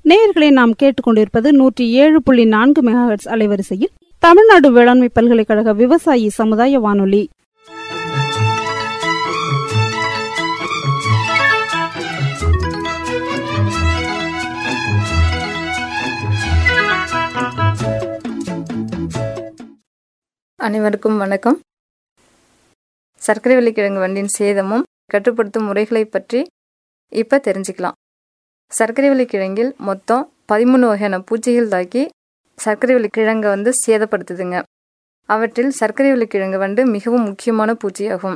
நேயர்களை நாம் கேட்டுக்கொண்டிருப்பது நூற்றி ஏழு புள்ளி நான்கு மெகாஹெட்ஸ் அலைவரிசையில் தமிழ்நாடு வேளாண்மை பல்கலைக்கழக விவசாயி சமுதாய வானொலி அனைவருக்கும் வணக்கம் சர்க்கரை வள்ளிக்கிழங்கு வண்டின் சேதமும் கட்டுப்படுத்தும் முறைகளை பற்றி இப்போ தெரிஞ்சுக்கலாம் சர்க்கரை வள்ளிக்கிழங்கில் மொத்தம் பதிமூணு வகையான பூச்சிகள் தாக்கி சர்க்கரை வள்ளிக்கிழங்கை வந்து சேதப்படுத்துதுங்க அவற்றில் சர்க்கரை வள்ளிக்கிழங்கு வந்து மிகவும் முக்கியமான பூச்சியாகும்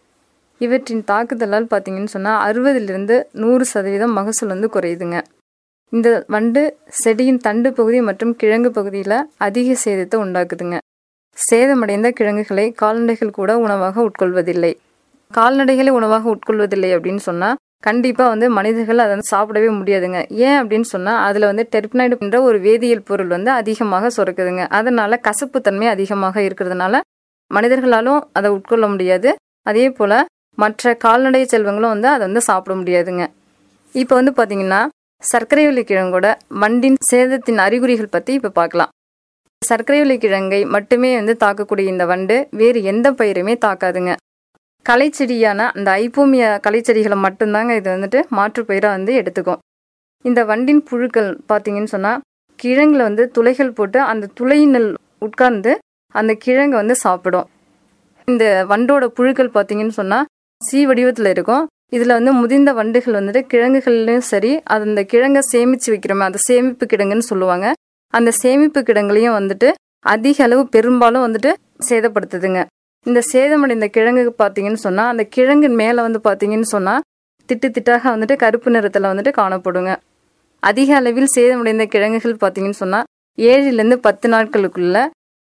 இவற்றின் தாக்குதலால் பார்த்தீங்கன்னு சொன்னால் அறுபதிலிருந்து நூறு சதவீதம் மகசூல் வந்து குறையுதுங்க இந்த வண்டு செடியின் தண்டு பகுதி மற்றும் கிழங்கு பகுதியில் அதிக சேதத்தை உண்டாக்குதுங்க சேதமடைந்த கிழங்குகளை கால்நடைகள் கூட உணவாக உட்கொள்வதில்லை கால்நடைகளை உணவாக உட்கொள்வதில்லை அப்படின்னு சொன்னால் கண்டிப்பாக வந்து மனிதர்கள் அதை வந்து சாப்பிடவே முடியாதுங்க ஏன் அப்படின்னு சொன்னால் அதில் வந்து டெர்பினைடு என்ற ஒரு வேதியியல் பொருள் வந்து அதிகமாக சுரக்குதுங்க அதனால கசப்புத்தன்மை அதிகமாக இருக்கிறதுனால மனிதர்களாலும் அதை உட்கொள்ள முடியாது அதே போல் மற்ற கால்நடை செல்வங்களும் வந்து அதை வந்து சாப்பிட முடியாதுங்க இப்போ வந்து பார்த்தீங்கன்னா சர்க்கரை வள்ளி கிழங்கோட வண்டின் சேதத்தின் அறிகுறிகள் பற்றி இப்போ பார்க்கலாம் சர்க்கரை வள்ளி கிழங்கை மட்டுமே வந்து தாக்கக்கூடிய இந்த வண்டு வேறு எந்த பயிருமே தாக்காதுங்க களைச்செடியான அந்த ஐப்போமிய களைச்செடிகளை மட்டும்தாங்க இது வந்துட்டு மாற்று பயிராக வந்து எடுத்துக்கும் இந்த வண்டின் புழுக்கள் பார்த்தீங்கன்னு சொன்னால் கிழங்குல வந்து துளைகள் போட்டு அந்த துளையினல் உட்கார்ந்து அந்த கிழங்கை வந்து சாப்பிடும் இந்த வண்டோட புழுக்கள் பார்த்தீங்கன்னு சொன்னால் சி வடிவத்தில் இருக்கும் இதில் வந்து முதிர்ந்த வண்டுகள் வந்துட்டு கிழங்குகள்லையும் சரி அது அந்த கிழங்கை சேமித்து வைக்கிறோமே அந்த சேமிப்பு கிடங்குன்னு சொல்லுவாங்க அந்த சேமிப்பு கிடங்குலையும் வந்துட்டு அதிக அளவு பெரும்பாலும் வந்துட்டு சேதப்படுத்துதுங்க இந்த சேதமடைந்த கிழங்கு பார்த்தீங்கன்னு சொன்னால் அந்த கிழங்கின் மேலே வந்து பார்த்தீங்கன்னு சொன்னால் திட்டு திட்டாக வந்துட்டு கருப்பு நிறத்தில் வந்துட்டு காணப்படுங்க அதிக அளவில் சேதமடைந்த கிழங்குகள் பார்த்தீங்கன்னு சொன்னால் ஏழிலேருந்து பத்து நாட்களுக்குள்ள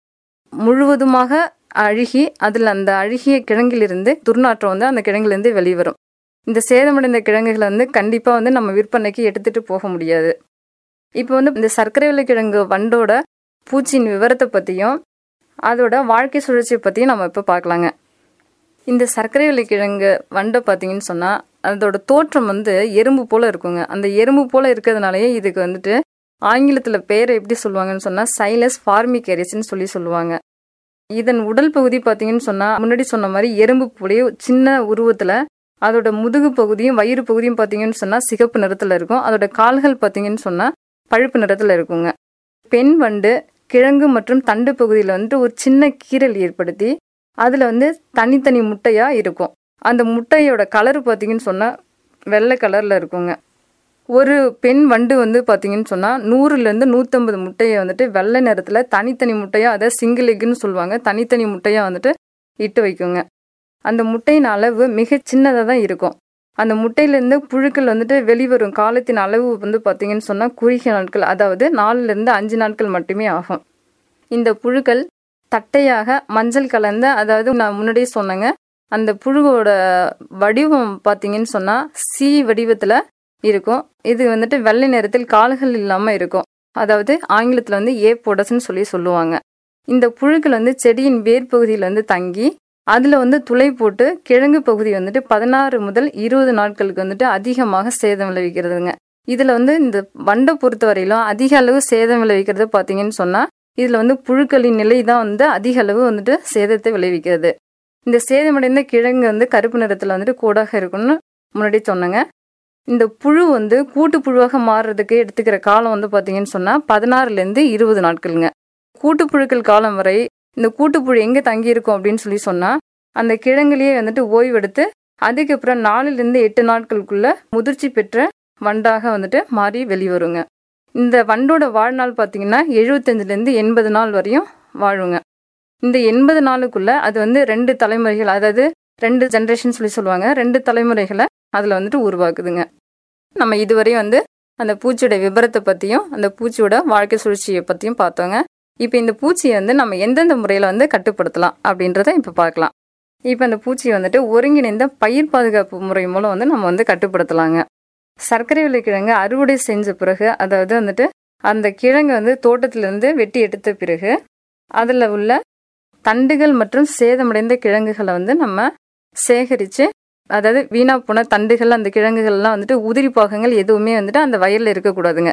முழுவதுமாக அழுகி அதில் அந்த அழுகிய கிழங்கிலிருந்து துர்நாற்றம் வந்து அந்த கிழங்கிலிருந்து வெளிவரும் இந்த சேதமடைந்த கிழங்குகளை வந்து கண்டிப்பாக வந்து நம்ம விற்பனைக்கு எடுத்துகிட்டு போக முடியாது இப்போ வந்து இந்த சர்க்கரை கிழங்கு வண்டோட பூச்சியின் விவரத்தை பற்றியும் அதோட வாழ்க்கை சுழற்சியை பற்றியும் நம்ம இப்போ பார்க்கலாங்க இந்த சர்க்கரை கிழங்கு வண்டை பார்த்தீங்கன்னு சொன்னால் அதோட தோற்றம் வந்து எறும்பு போல் இருக்குங்க அந்த எறும்பு போல் இருக்கிறதுனாலயே இதுக்கு வந்துட்டு ஆங்கிலத்தில் பேரை எப்படி சொல்லுவாங்கன்னு சொன்னால் சைலஸ் ஃபார்மிகேரிஸ்ன்னு சொல்லி சொல்லுவாங்க இதன் உடல் பகுதி பார்த்தீங்கன்னு சொன்னால் முன்னாடி சொன்ன மாதிரி எறும்பு போலயே சின்ன உருவத்தில் அதோட முதுகு பகுதியும் வயிறு பகுதியும் பார்த்தீங்கன்னு சொன்னால் சிகப்பு நிறத்தில் இருக்கும் அதோட கால்கள் பார்த்தீங்கன்னு சொன்னால் பழுப்பு நிறத்தில் இருக்குங்க பெண் வண்டு கிழங்கு மற்றும் தண்டு பகுதியில் வந்துட்டு ஒரு சின்ன கீரல் ஏற்படுத்தி அதில் வந்து தனித்தனி முட்டையாக இருக்கும் அந்த முட்டையோட கலர் பார்த்தீங்கன்னு சொன்னால் வெள்ளை கலரில் இருக்குங்க ஒரு பெண் வண்டு வந்து பார்த்தீங்கன்னு சொன்னால் நூறுலேருந்து நூற்றம்பது முட்டையை வந்துட்டு வெள்ளை நிறத்தில் தனித்தனி முட்டையாக அதை சிங்கிள் எக்குன்னு சொல்லுவாங்க தனித்தனி முட்டையாக வந்துட்டு இட்டு வைக்குங்க அந்த முட்டையின் அளவு மிக சின்னதாக தான் இருக்கும் அந்த முட்டையிலேருந்து புழுக்கள் வந்துட்டு வெளிவரும் காலத்தின் அளவு வந்து பார்த்தீங்கன்னு சொன்னால் குறுகிய நாட்கள் அதாவது நாலுலேருந்து அஞ்சு நாட்கள் மட்டுமே ஆகும் இந்த புழுக்கள் தட்டையாக மஞ்சள் கலந்த அதாவது நான் முன்னாடியே சொன்னேங்க அந்த புழுவோட வடிவம் பார்த்தீங்கன்னு சொன்னால் சி வடிவத்தில் இருக்கும் இது வந்துட்டு வெள்ளை நிறத்தில் கால்கள் இல்லாமல் இருக்கும் அதாவது ஆங்கிலத்தில் வந்து ஏ பொடஸ்ன்னு சொல்லி சொல்லுவாங்க இந்த புழுக்கள் வந்து செடியின் வேர் பகுதியில் வந்து தங்கி அதில் வந்து துளை போட்டு கிழங்கு பகுதி வந்துட்டு பதினாறு முதல் இருபது நாட்களுக்கு வந்துட்டு அதிகமாக சேதம் விளைவிக்கிறதுங்க இதில் வந்து இந்த வண்டை பொறுத்த வரையிலும் அதிக அளவு சேதம் விளைவிக்கிறது பார்த்தீங்கன்னு சொன்னால் இதில் வந்து புழுக்களின் நிலை தான் வந்து அதிக அளவு வந்துட்டு சேதத்தை விளைவிக்கிறது இந்த சேதமடைந்த கிழங்கு வந்து கருப்பு நிறத்தில் வந்துட்டு கூடாக இருக்கும்னு முன்னாடி சொன்னேங்க இந்த புழு வந்து கூட்டு புழுவாக மாறுறதுக்கு எடுத்துக்கிற காலம் வந்து பார்த்தீங்கன்னு சொன்னால் பதினாறுலேருந்து இருபது நாட்களுங்க கூட்டுப்புழுக்கள் காலம் வரை இந்த கூட்டுப்புழு எங்கே தங்கியிருக்கும் அப்படின்னு சொல்லி சொன்னால் அந்த கிழங்குலேயே வந்துட்டு ஓய்வெடுத்து அதுக்கப்புறம் நாலுலேருந்து எட்டு நாட்களுக்குள்ள முதிர்ச்சி பெற்ற வண்டாக வந்துட்டு மாறி வெளிவருங்க இந்த வண்டோட வாழ்நாள் பார்த்தீங்கன்னா எழுபத்தஞ்சிலேருந்து எண்பது நாள் வரையும் வாழுங்க இந்த எண்பது நாளுக்குள்ள அது வந்து ரெண்டு தலைமுறைகள் அதாவது ரெண்டு ஜென்ரேஷன் சொல்லி சொல்லுவாங்க ரெண்டு தலைமுறைகளை அதில் வந்துட்டு உருவாக்குதுங்க நம்ம இதுவரை வந்து அந்த பூச்சியோட விபரத்தை பற்றியும் அந்த பூச்சியோட வாழ்க்கை சுழற்சியை பற்றியும் பார்த்தோங்க இப்போ இந்த பூச்சியை வந்து நம்ம எந்தெந்த முறையில் வந்து கட்டுப்படுத்தலாம் அப்படின்றத இப்போ பார்க்கலாம் இப்போ அந்த பூச்சியை வந்துட்டு ஒருங்கிணைந்த பயிர் பாதுகாப்பு முறை மூலம் வந்து நம்ம வந்து கட்டுப்படுத்தலாங்க சர்க்கரை விலை கிழங்கு அறுவடை செஞ்ச பிறகு அதாவது வந்துட்டு அந்த கிழங்கு வந்து தோட்டத்திலிருந்து வெட்டி எடுத்த பிறகு அதில் உள்ள தண்டுகள் மற்றும் சேதமடைந்த கிழங்குகளை வந்து நம்ம சேகரித்து அதாவது வீணா போன தண்டுகள் அந்த கிழங்குகள்லாம் வந்துட்டு உதிரி பாகங்கள் எதுவுமே வந்துட்டு அந்த வயலில் இருக்கக்கூடாதுங்க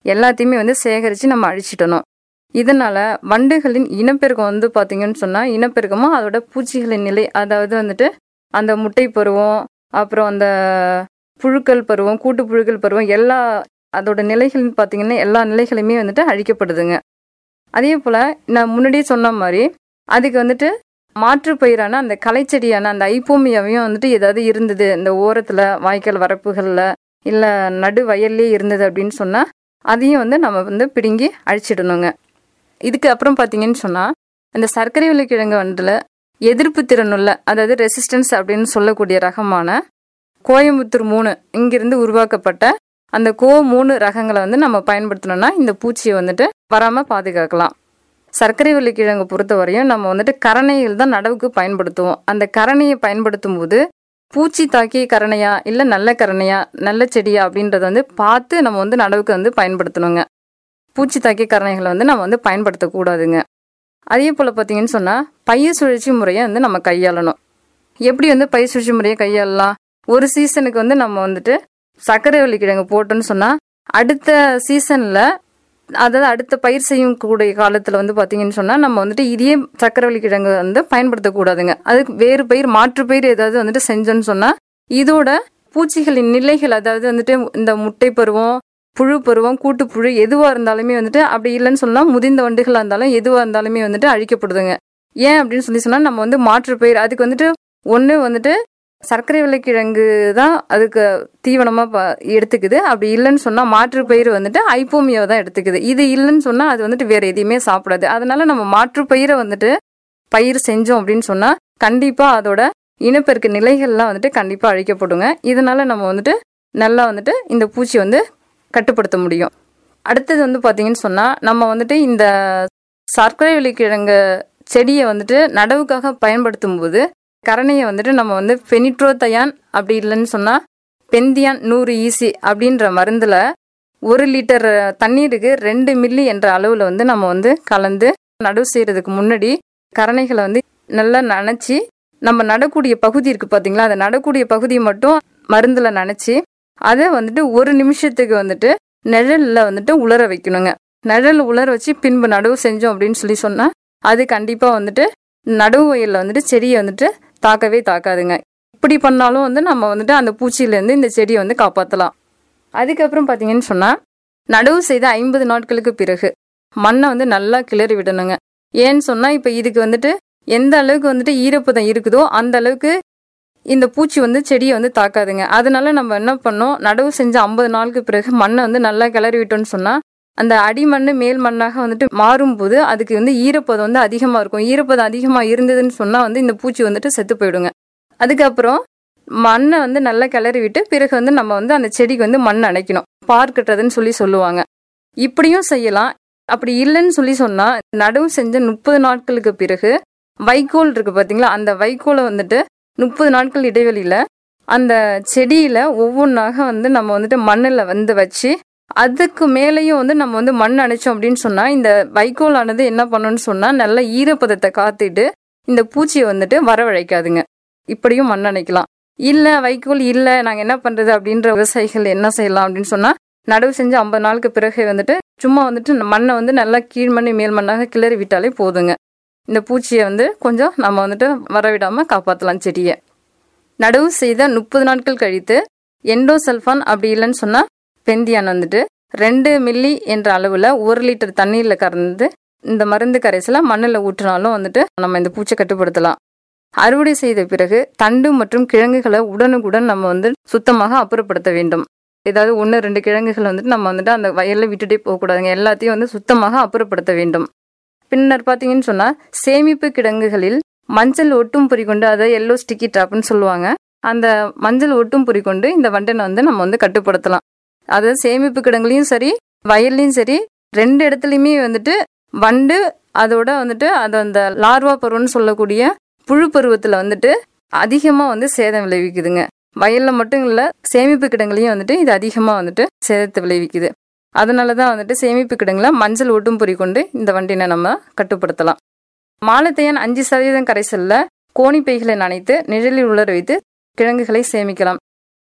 எல்லாத்தையுமே வந்து சேகரித்து நம்ம அழிச்சிடணும் இதனால வண்டுகளின் இனப்பெருக்கம் வந்து பார்த்தீங்கன்னு சொன்னால் இனப்பெருக்கமும் அதோட பூச்சிகளின் நிலை அதாவது வந்துட்டு அந்த முட்டை பருவம் அப்புறம் அந்த புழுக்கள் பருவம் கூட்டு புழுக்கள் பருவம் எல்லா அதோட நிலைகள்னு பார்த்தீங்கன்னா எல்லா நிலைகளுமே வந்துட்டு அழிக்கப்படுதுங்க அதே போல் நான் முன்னாடியே சொன்ன மாதிரி அதுக்கு வந்துட்டு மாற்று பயிரான அந்த களைச்செடியான அந்த ஐப்போமியாவையும் வந்துட்டு ஏதாவது இருந்தது இந்த ஓரத்தில் வாய்க்கால் வரப்புகளில் இல்லை நடு வயல்லே இருந்தது அப்படின்னு சொன்னால் அதையும் வந்து நம்ம வந்து பிடுங்கி அழிச்சிடணுங்க இதுக்கு அப்புறம் பார்த்தீங்கன்னு சொன்னால் இந்த சர்க்கரை விலைக்கிழங்கு வந்துல எதிர்ப்பு திறனுள்ள அதாவது ரெசிஸ்டன்ஸ் அப்படின்னு சொல்லக்கூடிய ரகமான கோயம்புத்தூர் மூணு இங்கிருந்து உருவாக்கப்பட்ட அந்த கோ மூணு ரகங்களை வந்து நம்ம பயன்படுத்தினோம்னா இந்த பூச்சியை வந்துட்டு வராமல் பாதுகாக்கலாம் சர்க்கரை வள்ளிக்கிழங்கு பொறுத்த வரையும் நம்ம வந்துட்டு கரணையில் தான் நடவுக்கு பயன்படுத்துவோம் அந்த கரணையை பயன்படுத்தும் போது பூச்சி தாக்கிய கரணையா இல்லை நல்ல கரணையா நல்ல செடியா அப்படின்றத வந்து பார்த்து நம்ம வந்து நடவுக்கு வந்து பயன்படுத்தணுங்க பூச்சி தாக்கிய கரணைகளை வந்து நம்ம வந்து பயன்படுத்தக்கூடாதுங்க அதே போல் பார்த்தீங்கன்னு சொன்னால் பயிர் சுழற்சி முறையை வந்து நம்ம கையாளணும் எப்படி வந்து பயிர் சுழற்சி முறையை கையாளலாம் ஒரு சீசனுக்கு வந்து நம்ம வந்துட்டு சர்க்கரை வள்ளிக்கிழங்கு போட்டோன்னு சொன்னால் அடுத்த சீசனில் அதாவது அடுத்த பயிர் செய்யும் கூடிய காலத்தில் வந்து பார்த்தீங்கன்னு சொன்னால் நம்ம வந்துட்டு இதே சக்கரவள்ளி கிழங்கு வந்து பயன்படுத்தக்கூடாதுங்க அதுக்கு வேறு பயிர் மாற்று பயிர் ஏதாவது வந்துட்டு செஞ்சோன்னு சொன்னால் இதோட பூச்சிகளின் நிலைகள் அதாவது வந்துட்டு இந்த முட்டை பருவம் புழு பருவம் கூட்டு புழு எதுவாக இருந்தாலுமே வந்துட்டு அப்படி இல்லைன்னு சொன்னால் முதிர்ந்த வண்டுகளாக இருந்தாலும் எதுவாக இருந்தாலுமே வந்துட்டு அழிக்கப்படுதுங்க ஏன் அப்படின்னு சொல்லி சொன்னால் நம்ம வந்து மாற்று பயிர் அதுக்கு வந்துட்டு ஒன்று வந்துட்டு சர்க்கரை விலைக்கிழங்கு தான் அதுக்கு தீவனமாக ப எடுத்துக்குது அப்படி இல்லைன்னு சொன்னால் மாற்று பயிர் வந்துட்டு ஐப்போமியாவை தான் எடுத்துக்குது இது இல்லைன்னு சொன்னால் அது வந்துட்டு வேற எதையுமே சாப்பிடாது அதனால நம்ம மாற்று பயிரை வந்துட்டு பயிர் செஞ்சோம் அப்படின்னு சொன்னால் கண்டிப்பாக அதோட இனப்பெருக்க நிலைகள்லாம் வந்துட்டு கண்டிப்பாக அழிக்கப்படுங்க இதனால நம்ம வந்துட்டு நல்லா வந்துட்டு இந்த பூச்சி வந்து கட்டுப்படுத்த முடியும் அடுத்தது வந்து பார்த்தீங்கன்னு சொன்னால் நம்ம வந்துட்டு இந்த சர்க்கரை விலைக்கிழங்கு செடியை வந்துட்டு நடவுக்காக பயன்படுத்தும் போது கரணையை வந்துட்டு நம்ம வந்து பெனிட்ரோதயான் அப்படி இல்லைன்னு சொன்னால் பெந்தியான் நூறு ஈசி அப்படின்ற மருந்தில் ஒரு லிட்டர் தண்ணீருக்கு ரெண்டு மில்லி என்ற அளவில் வந்து நம்ம வந்து கலந்து நடவு செய்கிறதுக்கு முன்னாடி கரணைகளை வந்து நல்லா நனைச்சி நம்ம நடக்கூடிய பகுதி இருக்குது பார்த்தீங்களா அந்த நடக்கூடிய பகுதியை மட்டும் மருந்தில் நனைச்சி அதை வந்துட்டு ஒரு நிமிஷத்துக்கு வந்துட்டு நிழலில் வந்துட்டு உலர வைக்கணுங்க நிழல் உலர வச்சு பின்பு நடவு செஞ்சோம் அப்படின்னு சொல்லி சொன்னால் அது கண்டிப்பாக வந்துட்டு நடுவு வயலில் வந்துட்டு செடியை வந்துட்டு தாக்கவே தாக்காதுங்க இப்படி பண்ணாலும் வந்து நம்ம வந்துட்டு அந்த பூச்சியிலேருந்து இந்த செடியை வந்து காப்பாற்றலாம் அதுக்கப்புறம் பார்த்தீங்கன்னு சொன்னால் நடவு செய்த ஐம்பது நாட்களுக்கு பிறகு மண்ணை வந்து நல்லா கிளறி விடணுங்க ஏன்னு சொன்னால் இப்போ இதுக்கு வந்துட்டு எந்த அளவுக்கு வந்துட்டு ஈரப்பதம் இருக்குதோ அந்த அளவுக்கு இந்த பூச்சி வந்து செடியை வந்து தாக்காதுங்க அதனால நம்ம என்ன பண்ணோம் நடவு செஞ்ச ஐம்பது நாளுக்கு பிறகு மண்ணை வந்து நல்லா கிளறி விட்டோம்னு சொன்னால் அந்த அடிமண் மேல் மண்ணாக வந்துட்டு மாறும்போது அதுக்கு வந்து ஈரப்பதம் வந்து அதிகமாக இருக்கும் ஈரப்பதம் அதிகமாக இருந்ததுன்னு சொன்னால் வந்து இந்த பூச்சி வந்துட்டு செத்து போயிடுங்க அதுக்கப்புறம் மண்ணை வந்து நல்லா கிளறி விட்டு பிறகு வந்து நம்ம வந்து அந்த செடிக்கு வந்து மண் அணைக்கணும் பார் கட்டுறதுன்னு சொல்லி சொல்லுவாங்க இப்படியும் செய்யலாம் அப்படி இல்லைன்னு சொல்லி சொன்னால் நடவு செஞ்ச முப்பது நாட்களுக்கு பிறகு வைக்கோல் இருக்கு பார்த்தீங்களா அந்த வைக்கோலை வந்துட்டு முப்பது நாட்கள் இடைவெளியில் அந்த செடியில் ஒவ்வொன்றாக வந்து நம்ம வந்துட்டு மண்ணில் வந்து வச்சு அதுக்கு மேலேயும் வந்து நம்ம வந்து மண் அணைச்சோம் அப்படின்னு சொன்னால் இந்த வைக்கோலானது என்ன பண்ணணும்னு சொன்னால் நல்ல ஈரப்பதத்தை காத்திட்டு இந்த பூச்சியை வந்துட்டு வரவழைக்காதுங்க இப்படியும் மண் அணைக்கலாம் இல்லை வைக்கோல் இல்லை நாங்கள் என்ன பண்ணுறது அப்படின்ற விவசாயிகள் என்ன செய்யலாம் அப்படின்னு சொன்னால் நடவு செஞ்சு ஐம்பது நாளுக்கு பிறகு வந்துட்டு சும்மா வந்துட்டு மண்ணை வந்து நல்லா கீழ்மண்ணி மேல் மண்ணாக கிளறி விட்டாலே போதுங்க இந்த பூச்சியை வந்து கொஞ்சம் நம்ம வந்துட்டு வரவிடாமல் காப்பாற்றலாம் செடியை நடவு செய்த முப்பது நாட்கள் கழித்து எண்டோசல்ஃபான் அப்படி இல்லைன்னு சொன்னால் பெந்தியான் வந்துட்டு ரெண்டு மில்லி என்ற அளவில் ஒரு லிட்டர் தண்ணீரில் கறந்து இந்த மருந்து கரைசலை மண்ணில் ஊற்றினாலும் வந்துட்டு நம்ம இந்த பூச்சை கட்டுப்படுத்தலாம் அறுவடை செய்த பிறகு தண்டு மற்றும் கிழங்குகளை உடனுக்குடன் நம்ம வந்து சுத்தமாக அப்புறப்படுத்த வேண்டும் ஏதாவது ஒன்று ரெண்டு கிழங்குகள் வந்துட்டு நம்ம வந்துட்டு அந்த வயலில் விட்டுட்டே போகக்கூடாதுங்க எல்லாத்தையும் வந்து சுத்தமாக அப்புறப்படுத்த வேண்டும் பின்னர் பார்த்தீங்கன்னு சொன்னால் சேமிப்பு கிடங்குகளில் மஞ்சள் ஒட்டும் பொறி கொண்டு அதை எல்லோ ஸ்டிக்கி ட்ராப்னு சொல்லுவாங்க அந்த மஞ்சள் ஒட்டும் பொறி கொண்டு இந்த வண்டனை வந்து நம்ம வந்து கட்டுப்படுத்தலாம் அதாவது சேமிப்பு கிடங்குலையும் சரி வயல்லையும் சரி ரெண்டு இடத்துலையுமே வந்துட்டு வண்டு அதோட வந்துட்டு அது அந்த லார்வா பருவம்னு சொல்லக்கூடிய புழு பருவத்தில் வந்துட்டு அதிகமாக வந்து சேதம் விளைவிக்குதுங்க வயலில் மட்டும் இல்லை சேமிப்பு கிடங்குலையும் வந்துட்டு இது அதிகமாக வந்துட்டு சேதத்தை விளைவிக்குது அதனால தான் வந்துட்டு சேமிப்பு கிடங்குல மஞ்சள் ஒட்டும் பொறி கொண்டு இந்த வண்டினை நம்ம கட்டுப்படுத்தலாம் மாலத்தையன் அஞ்சு சதவீதம் கரைசலில் கோணிப்பைகளை நனைத்து நிழலில் உலர வைத்து கிழங்குகளை சேமிக்கலாம்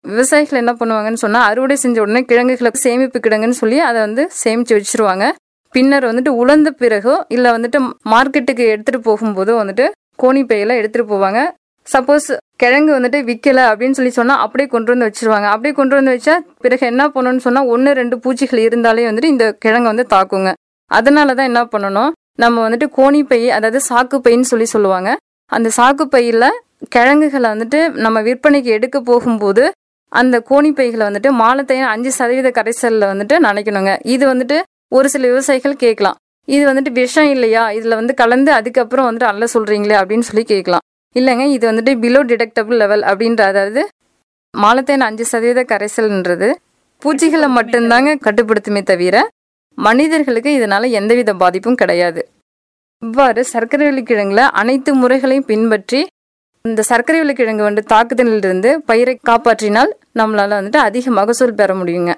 விவசாயிகள் என்ன பண்ணுவாங்கன்னு சொன்னா அறுவடை செஞ்ச உடனே கிழங்குகளை சேமிப்பு கிடங்குன்னு சொல்லி அதை வந்து சேமிச்சு வச்சிருவாங்க பின்னர் வந்துட்டு உலர்ந்த பிறகோ இல்லை வந்துட்டு மார்க்கெட்டுக்கு எடுத்துட்டு போகும்போதோ வந்துட்டு கோணி பையில எடுத்துட்டு போவாங்க சப்போஸ் கிழங்கு வந்துட்டு விற்கல அப்படின்னு சொல்லி சொன்னா அப்படியே கொண்டு வந்து வச்சிருவாங்க அப்படியே கொண்டு வந்து வச்சா பிறகு என்ன பண்ணணும்னு சொன்னா ஒன்று ரெண்டு பூச்சிகள் இருந்தாலே வந்துட்டு இந்த கிழங்கு வந்து தாக்குங்க அதனால தான் என்ன பண்ணணும் நம்ம வந்துட்டு கோணி பை அதாவது சாக்கு பைன்னு சொல்லி சொல்லுவாங்க அந்த சாக்கு பையில கிழங்குகளை வந்துட்டு நம்ம விற்பனைக்கு எடுக்க போகும்போது அந்த கோணி பைகளை வந்துட்டு மாலத்தையும் அஞ்சு சதவீத கரைசல்ல வந்துட்டு நினைக்கணுங்க இது வந்துட்டு ஒரு சில விவசாயிகள் கேட்கலாம் இது வந்துட்டு விஷம் இல்லையா இதுல வந்து கலந்து அதுக்கப்புறம் வந்துட்டு அல்ல சொல்றீங்களே அப்படின்னு சொல்லி கேட்கலாம் இல்லைங்க இது வந்துட்டு பிலோ டிடெக்டபிள் லெவல் அப்படின்ற அதாவது மாலத்தையின் அஞ்சு சதவீத கரைசல்ன்றது பூச்சிகளை மட்டும்தாங்க கட்டுப்படுத்துமே தவிர மனிதர்களுக்கு இதனால எந்தவித பாதிப்பும் கிடையாது இவ்வாறு சர்க்கரை கிழங்குல அனைத்து முறைகளையும் பின்பற்றி இந்த சர்க்கரை கிழங்கு வந்து தாக்குதலிலிருந்து பயிரை காப்பாற்றினால் நம்மளால வந்துட்டு அதிக மகசூல் பெற முடியுங்க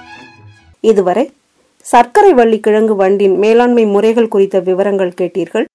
இதுவரை சர்க்கரை வள்ளி கிழங்கு வண்டின் மேலாண்மை முறைகள் குறித்த விவரங்கள் கேட்டீர்கள்